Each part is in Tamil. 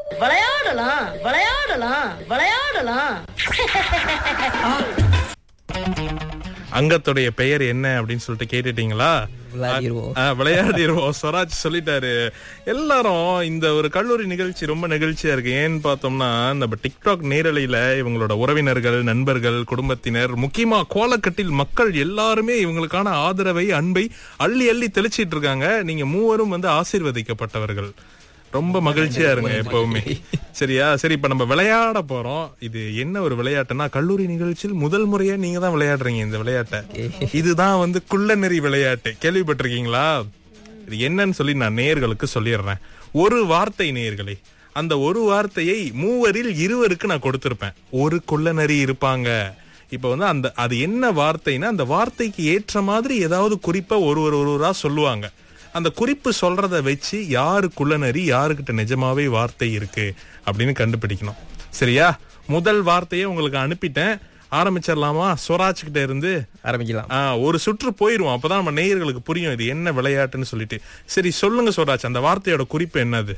விளையாடலாம் விளையாடலாம் விளையாடலாம் அங்கத்துடைய பெயர் என்ன அப்படின்னு சொல்லிட்டு கேட்டுட்டீங்களா விளையாடிருவோம். ஆ, விளையாடிருவோம் ஸ்வராஜ் சொல்லிட்டாரு எல்லாரும் இந்த ஒரு கல்லூரி நிகழ்ச்சி ரொம்ப நிகழ்ச்சியா இருக்கு ஏன்னு பார்த்தோம்னா நம்ம டிக்டாக் நேரலையில இவங்களோட உறவினர்கள் நண்பர்கள் குடும்பத்தினர் முக்கியமா கோலக்கட்டில் மக்கள் எல்லாருமே இவங்களுக்கான ஆதரவை அன்பை அள்ளி அள்ளி தெளிச்சிட்டு இருக்காங்க நீங்க மூவரும் வந்து ஆசீர்வதிக்கப்பட்டவர்கள் ரொம்ப மகிழ்ச்சியா இருங்க எப்பவுமே சரியா சரி இப்ப நம்ம விளையாட போறோம் இது என்ன ஒரு விளையாட்டுன்னா கல்லூரி நிகழ்ச்சியில் முதல் முறையா நீங்க தான் விளையாடுறீங்க இந்த விளையாட்டை இதுதான் வந்து குள்ளநெறி விளையாட்டு கேள்விப்பட்டிருக்கீங்களா இது என்னன்னு சொல்லி நான் நேயர்களுக்கு சொல்லிடுறேன் ஒரு வார்த்தை நேயர்களே அந்த ஒரு வார்த்தையை மூவரில் இருவருக்கு நான் கொடுத்திருப்பேன் ஒரு குள்ளநரி இருப்பாங்க இப்ப வந்து அந்த அது என்ன வார்த்தைன்னா அந்த வார்த்தைக்கு ஏற்ற மாதிரி ஏதாவது குறிப்பா ஒருவர் ஒருவரா சொல்லுவாங்க அந்த குறிப்பு சொல்றத வச்சு யாரு குள்ளநரி யாருக்கிட்ட நிஜமாவே வார்த்தை இருக்கு அப்படின்னு கண்டுபிடிக்கணும் சரியா முதல் வார்த்தையை உங்களுக்கு அனுப்பிட்டேன் ஆரம்பிச்சிடலாமா ஸ்வராஜ் கிட்ட இருந்து ஆரம்பிக்கலாம் ஆ, ஒரு சுற்று போயிருவோம் அப்பதான் நம்ம நேயர்களுக்கு புரியும் இது என்ன விளையாட்டுன்னு சொல்லிட்டு சரி சொல்லுங்க ஸ்வராஜ் அந்த வார்த்தையோட குறிப்பு என்னது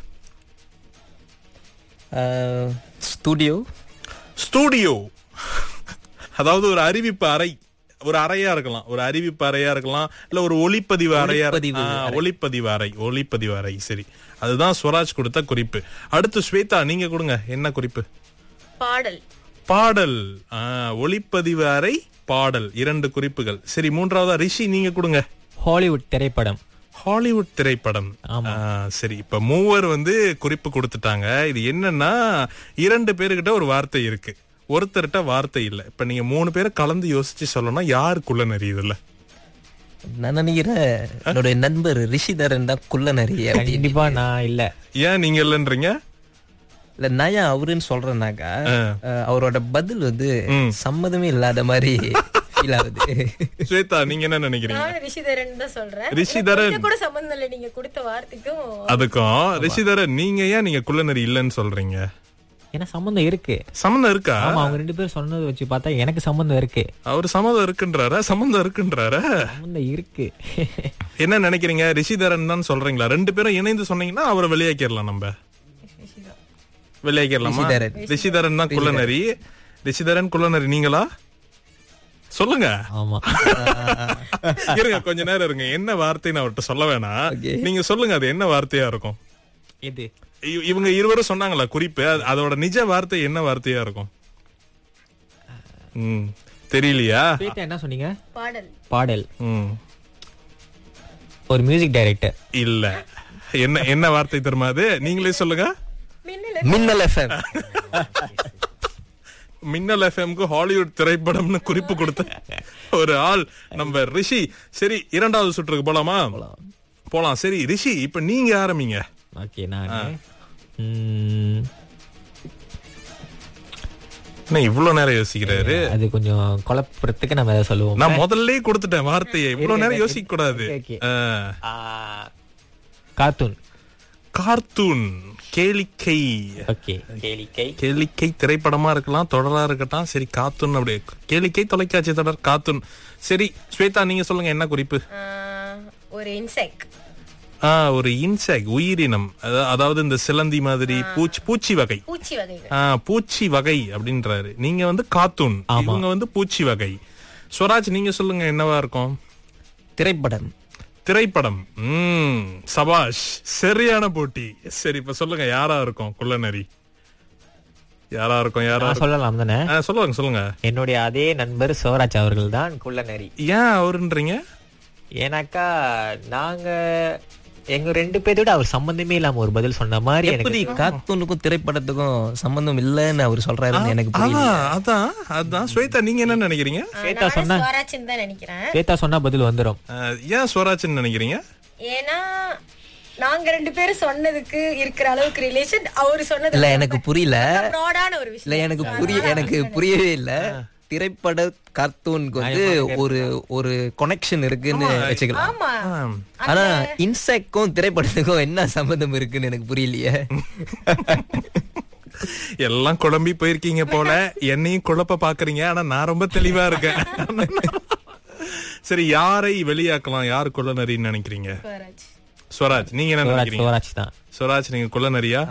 ஸ்டூடியோ ஸ்டூடியோ அதாவது ஒரு அறிவிப்பு அறை ஒரு அறையா இருக்கலாம் ஒரு அறிவிப்பு அறையா இருக்கலாம் இல்ல ஒரு ஒளிப்பதிவு அறையா ஒளிப்பதிவு ஆ, ஒளிப்பதிவு அறை ஒளிப்பதிவு அறை சரி அதுதான் ஸ்வராஜ் கொடுத்த குறிப்பு அடுத்து ஸ்வேதா நீங்க கொடுங்க என்ன குறிப்பு பாடல் பாடல் ஆ, ஒளிப்பதிவு அறை பாடல் இரண்டு குறிப்புகள் சரி மூன்றாவதா ரிஷி நீங்க கொடுங்க ஹாலிவுட் திரைப்படம் ஹாலிவுட் திரைப்படம் ஆமா. ஆ, சரி இப்ப மூவர் வந்து குறிப்பு கொடுத்துட்டாங்க இது என்னன்னா இரண்டு பேருக்கிட்ட ஒரு வார்த்தை இருக்கு ஒருத்தர்கிட்ட வார்த்தை இல்ல இப்ப நீங்க மூணு பேரை கலந்து யோசிச்சு சொல்லணும் யாருக்குள்ள நெறியுதுல்ல நான் நினைக்கிறேன் என்னோட நண்பர் ரிஷிதரன் தான் குள்ள நிறைய கண்டிப்பா நான் இல்ல ஏன் நீங்க இல்லைன்றீங்க இல்ல நான் ஏன் அவருன்னு சொல்றேன்னாக்கா அஹ், அவரோட பதில் வந்து ம். சம்மதமே இல்லாத மாதிரி ஃபீல் ஆகுது ஸ்வேதா நீங்க என்ன நினைக்கிறீங்க நானும் ரிஷிதரன் தான் சொல்றேன் ரிஷிதரன். கொஞ்சம் கூட சம்பந்தம் இல்லை நீங்க கொடுத்த வார்த்தைக்கும் அதுக்கும் ரிஷிதரன் நீங்க ஏன் நீங்க குள்ளநரி இல்லைன்னு சொல்றீங்க ஏன்னா சம்பந்தம் இருக்கு சம்மந்தம் இருக்கா ஆமா அவங்க ரெண்டு பேரும் சொன்னதை வச்சு பார்த்தா எனக்கு சம்பந்தம் இருக்கு அவர் சம்மதம் இருக்குன்றாரா சம்மந்தம் இருக்குன்றாரா சம்பந்தம் இருக்கு என்ன நினைக்கிறீங்க ரிஷிதரன் தான் சொல்றீங்களா ரெண்டு பேரும் இணைந்து சொன்னீங்கன்னா அவரை வெளியாக்கிடலாம் நம்ம வெளியாக்கிடலாமா ரிஷிதரன். ரிஷிதரன் தான் குள்ளநரி ரிஷிதரன் குள்ளநரி நீங்களா சொல்லுங்க ஆமா இருங்க கொஞ்ச நேரம் இருங்க என்ன வார்த்தைன்னு அவர்கிட்ட சொல்ல வேணாம் Okay. நீங்க சொல்லுங்க அது என்ன வார்த்தையா இருக்கும் இது இ- இவங்க இருவரும் சொன்னாங்களா குறிப்பு அது- அதோட நிஜ வார்த்தை என்ன வார்த்தையா இருக்கும் ம் தெரியலையா ஸ்வேதா என்ன சொன்னீங்க பாடல் பாடல் ம் ஒரு மியூசிக் டைரக்டர் இல்ல என்ன என்ன வார்த்தை தெரியுமா அது நீங்களே சொல்லுங்க மின்னல மின்னல் எஃப்எம் மின்னல் எஃப்எம்க்கு ஹாலிவுட் திரைப்படம்னு குறிப்பு கொடுத்த ஒரு ஆள் நம்ம ரிஷி சரி இரண்டாவது சுற்றுக்கு போலாமா போலாம் சரி ரிஷி இப்ப நீங்க ஆரம்பிங்க ஓகே நான் ம், என்ன இவ்வளவு நேரம் யோசிக்கிறாரு அது கொஞ்சம் குழப்பறதுக்கு நம்ம அதை சொல்லுவோம் நான் முதல்ல கொடுத்துட்டேன் வார்த்தையை இவ்வளவு நேரம் யோசிக்க கூடாது Okay, okay. ஆ. கார்ட்டூன் கார்ட்டூன் கேளிக்கை ஓகே கேளிக்கை கேளிக்கை திரைப்படமா இருக்கலாம் தொடரா இருக்கட்டும் சரி கார்ட்டூன் அப்படியே கேளிக்கை தொலைக்காட்சி தொடர் கார்ட்டூன் சரி ஸ்வேதா நீங்க சொல்லுங்க என்ன குறிப்பு ஆஹ், ஒரு இன்செக்ட் ஆ ஒரு இன்செக்ட் உயிரினம் அதா- அதாவது இந்த சிலந்தி மாதிரி பூச்சி பூச்சி வகை பூச்சி வகைகள் ஆ, பூச்சி வகை அப்படின்றாரு நீங்க வந்து கார்ட்டூன் இவங்க வந்து பூச்சி வகை ஸ்வராஜ் நீங்க சொல்லுங்க என்னவா இருக்கும் திரைப்படம் திரைப்படம் ம் சபாஷ் சரியான போட்டி சரி இப்ப சொல்லுங்க யாரா இருக்கும் குள்ளநரி யாரா இருக்கும் யாரா நான் இருக்கும் சொல்லலாம் தானே ஆ, சொல்லுங்க சொல்லுங்க என்னுடைய அதே நண்பர் சிவராஜ் அவர்கள் தான் குள்ளநரி ஏன் அவருன்றீங்க ஏன்னாக்கா நாங்க எங்க ரெண்டு பேரோட அவர் சம்பந்தமே இல்லாம ஒரு பதில் சொன்ன மாதிரி எப்படி எனக்கு கார்ட்டூனுக்கும் திரைப்படத்துக்கும் சம்பந்தம் இல்லைன்னு அவர் சொல்றாருன்னு எனக்கு புரியல அதான் அதான் அதான் ஸ்வேதா நீங்க என்ன நினைக்கிறீங்க ஸ்வேதா சொன்னா சுவராஜன் தான் நினைக்கிறேன் ஸ்வேதா சொன்னா பதில் வந்துரும் ஆ, ஏன் ஸ்வராஜ்னு நினைக்கிறீங்க ஏன்னா நாங்க ரெண்டு பேரும் சொன்னதுக்கு இருக்கிற அளவுக்கு ரிலேஷன் அவரு சொன்னது இல்ல எனக்கு புரியல ப்ராடான ஒரு இல்ல விஷயம் எனக்கு புரிய எனக்கு புரியவே இல்ல திரைப்பட கார்ட்டூனுக்கு வந்து ஒரு ஒரு கனெக்ஷன் இருக்குன்னு வச்சுக்கலாம் ஆமா ஆனா இன்செக்ட்க்கும் திரைப்படத்துக்கும் என்ன சம்பந்தம் இருக்குன்னு எனக்கு புரியலையே எல்லாம் குழம்பி போயிருக்கீங்க போல என்னையும் குழப்ப பாக்குறீங்க ஆனா நான் ரொம்ப தெளிவா இருக்கேன் சரி யாரை வெளியாக்கலாம் யார் குள்ளநரின்னு நினைக்கிறீங்க சுவராஜ் ஸ்வராஜ் நீங்க என்ன சிவராஜ் நினைக்கிறீங்க சிவராஜ் தான் சுவராஜ் நீங்க குள்ள நரியா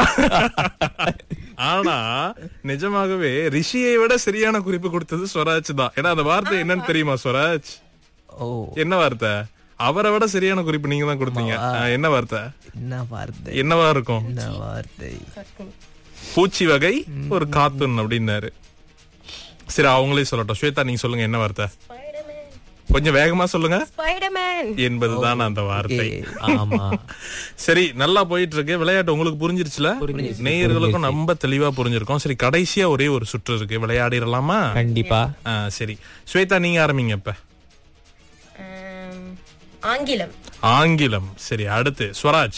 ஆனா நிஜமாகவே ரிஷியை விட சரியான குறிப்பு கொடுத்தது ஸ்வராஜ் தான் ஏன்னா அந்த வார்த்தை என்னன்னு தெரியுமா ஸ்வராஜ் ஓ என்ன வார்த்தை அவரை விட சரியான குறிப்பு நீங்க தான் கொடுத்தீங்க ஆ, என்ன வார்த்தை என்ன வார்த்தை என்னவா இருக்கும் என்ன வார்த்தை பூச்சி வகை ஒரு காத்துன் அப்படின்னாரு சரி அவங்களே சொல்லட்டும் ஸ்வேதா நீங்க சொல்லுங்க என்ன வார்த்தை ஸ்பைடர்மேன் கொஞ்சம் வேகமா சொல்லுங்க ஸ்பைடர்மேன் என்பதுதான் அந்த வார்த்தை ஆமா சரி நல்லா போயிட்டு இருக்கு விளையாட்டு உங்களுக்கு புரிஞ்சிருச்சுல நேயர்களுக்கும் ரொம்ப தெளிவா புரிஞ்சிருக்கும் சரி கடைசியா ஒரே ஒரு சுற்று இருக்கு விளையாடிடலாமா கண்டிப்பா ஆ, சரி ஸ்வேதா நீங்க ஆரம்பிங்க இப்ப ஆம், ஆங்கிலம் ஆங்கிலம் சரி அடுத்து ஸ்வராஜ்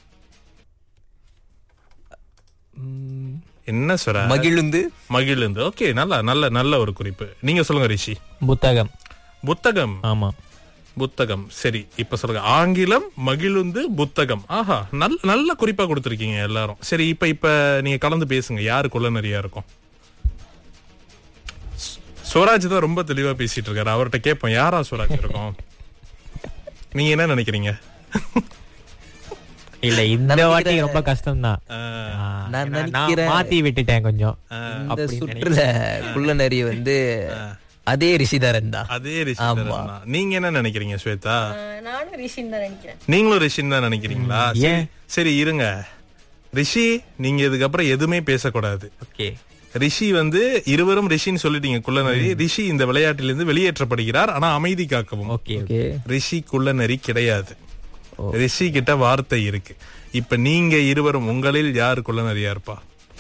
என்ன ஸ்வராஜ் மகிழுந்து மகிழுந்து ஓகே நல்ல நல்ல நல்ல ஒரு குறிப்பு நீங்க சொல்லுங்க ரிஷி புத்தகம் புத்தகம் ஆமா புத்தகம் சரி இப்ப சொல்லுங்க ஆங்கிலம் மகிழுந்து புத்தகம் ஆஹா நல்ல நல்ல குறிப்பா கொடுத்திருக்கீங்க எல்லாரும் சரி இப்ப இப்ப நீங்க கலந்து பேசுங்க யாரு கொள்ள நிறைய இருக்கும் ஸ்- ஸ்வராஜ் தான் ரொம்ப தெளிவா பேசிட்டு இருக்காரு அவர்கிட்ட கேட்போம் யாரா ஸ்வராஜ் இருக்கும் நீங்க என்ன நினைக்கிறீங்க இல்ல இந்த வாட்டி ரொம்ப கஷ்டம் தான் நான் நினைக்கிறேன் மாத்தி விட்டுட்டேன் கொஞ்சம் இந்த சுற்றுல குள்ள நரிய வந்து அதே ரிஷிதரன் தான் அதே ரிஷி தான். நீங்க என்ன நினைக்கிறீங்க ஸ்வேதா ஆ, நானும் ரிஷின் தான் நினைக்கிறேன் நீங்களும் ரிஷின் தான் நினைக்கிறீங்களா சரி, சரி இருங்க ரிஷி நீங்க இதுக்கப்புறம் எதுவுமே பேசக்கூடாது ஓகே ரிஷி வந்து இருவரும் ரிஷின்னு சொல்லிட்டீங்க குள்ளநரி ரிஷி இந்த விளையாட்டிலிருந்து வெளியேற்றப்படுகிறார் ஆனா அமைதி காக்கவும் ஓகே ஓகே ரிஷி குள்ளநரி கிடையாது ரிஷி கிட்ட வார்த்தை இருக்கு இப்ப நீங்க இருவரும் உங்களில் யார் குள்ளநரியா இருப்பா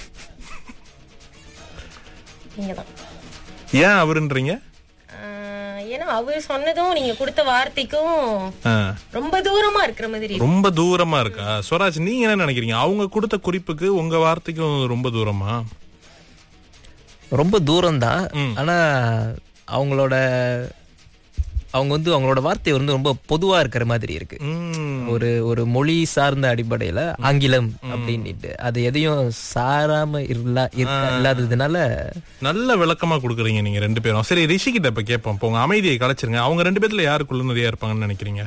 நீங்க தான் ஏன் அவருன்றீங்க ஏன்னா அவர் சொன்னதும் நீங்க கொடுத்த வார்த்தைக்கும் ஆ, ரொம்ப தூரமா இருக்கிற மாதிரி இருக்கு. ரொம்ப தூரமா இருக்கா ஸ்வராஜ் நீங்க என்ன நினைக்கிறீங்க அவங்க கொடுத்த குறிப்புக்கு உங்க வார்த்தைக்கும் ரொம்ப தூரமா ரொம்ப தூரம் தான் ஆனா அவங்களோட அவங்க வந்து அவங்களோட வார்த்தை வந்து ரொம்ப பொதுவா இருக்கிற மாதிரி இருக்கு ம், ஒரு ஒரு மொழி சார்ந்த அடிப்படையில ஆங்கிலம் அப்படின்னுட்டு அது எதையும் சாராம இல்லா இருக்க- இல்லாததுனால நல்ல விளக்கமா கொடுக்குறீங்க நீங்க ரெண்டு பேரும் சரி ரிஷி கிட்ட இப்ப கேட்போம் இப்போ உங்க அமைதியை கலைச்சிருங்க அவங்க ரெண்டு பேர்ல யாரு குள்ளநரியா இருப்பாங்கன்னு நினைக்கிறீங்க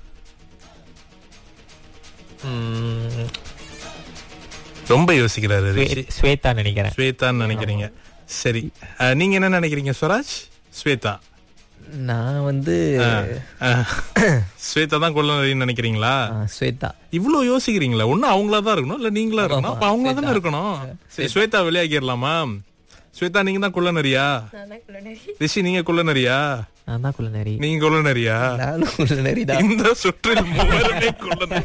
ரொம்ப யோசிக்கிறாரு ரிஷி ஸ்வேதா நினைக்கிறேன் ஸ்வேதான்னு நினைக்கிறீங்க சரி அஹ், நீங்க என்ன நினைக்கிறீங்க ஸ்வராஜ் ஸ்வேதா நான் வந்து அஹ், ஸ்வேதா தான் கொள்ளநரின்னு நினைக்கிறீங்களா ஆ, ஸ்வேதா இவ்வளவு யோசிக்கிறீங்களா ஒண்ணு அவங்களா தான் இருக்கணும் இல்ல நீங்களா இருக்கணும் அப்ப அவங்களா தானே இருக்கணும் சரி ஸ்வேதா வெளியாகிடலாமா ஸ்வேதா நீங்க தான் குள்ளநரியா நான் தான் குள்ளநரி. ரிஷி நீங்க குள்ளநரியா நான் தான் குள்ளநரி நீங்க குள்ளநரியா நானும் ஒரு நரிதான் இந்த சுற்றில் மூவருமே குள்ளநரி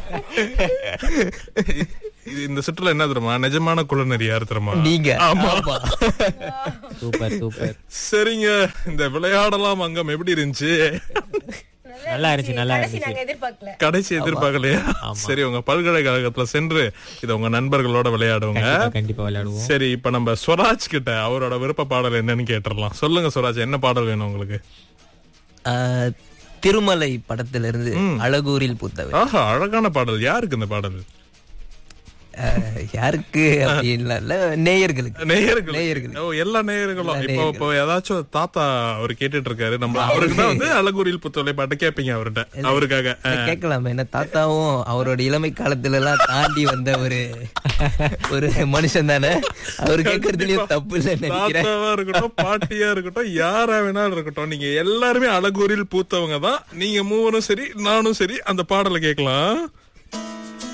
இது இந்த சுற்றுல என்ன தெரியுமா நிஜமான குள்ளநரி யார் தெரியுமா நீங்க ஆமா சூப்பர் சூப்பர் சரிங்க இந்த விளையாடலாம் அங்கம் எப்படி இருந்துச்சு நல்லா இருந்துச்சு நல்லா கடைசி இருந்துச்சு நாங்க எதிர்பார்க்கல கடைசி எதிர்பார்க்கலையா சரி உங்க பல்கலைக்கழகத்துல சென்று இத உங்க நண்பர்களோட விளையாடுங்க கண்டிப்பா, கண்டிப்பா விளையாடுவோம் சரி இப்ப நம்ம ஸ்வராஜ் கிட்ட அவரோட விருப்ப பாடல் என்னன்னு கேட்டுறலாம் சொல்லுங்க ஸ்வராஜ் என்ன பாடல் வேணும் உங்களுக்கு ஆ, திருமலை படத்திலிருந்து அழகூரில் பூத்தவர் ஆஹா அழகான பாடல் யாருக்கு இந்த பாடல் ஆ, யாருக்கு அப்படின்லாம் இல்ல நேயர்களுக்கு நேயர்கள் நேயர்கள். ஓ எல்லா நேயர்களும் இப்போ இப்போ ஏதாச்சும் தாத்தா அவர் கேட்டுட்டு இருக்காரு நம்ம அவருக்கு தான் வந்து அழகூரில் புத்தொலை பாட்டு கேட்பீங்க அவர்கிட்ட அவருக்காக கேட்கலாமே என்ன தாத்தாவும் அவரோட இளமை காலத்துல எல்லாம் தாண்டி வந்த ஒரு ஒரு மனுஷன் தானே அவரு கேட்கறதுலயும் தப்பு இல்லைன்னு நினைக்கிறேன் தாத்தாவா இருக்கட்டும் பாட்டியா இருக்கட்டும் யாரா வேணாலும் இருக்கட்டும் நீங்க எல்லாருமே அழகூரில் பூத்தவங்க தான் நீங்க மூவரும் சரி நானும் சரி அந்த பாடலை கேட்கலாம்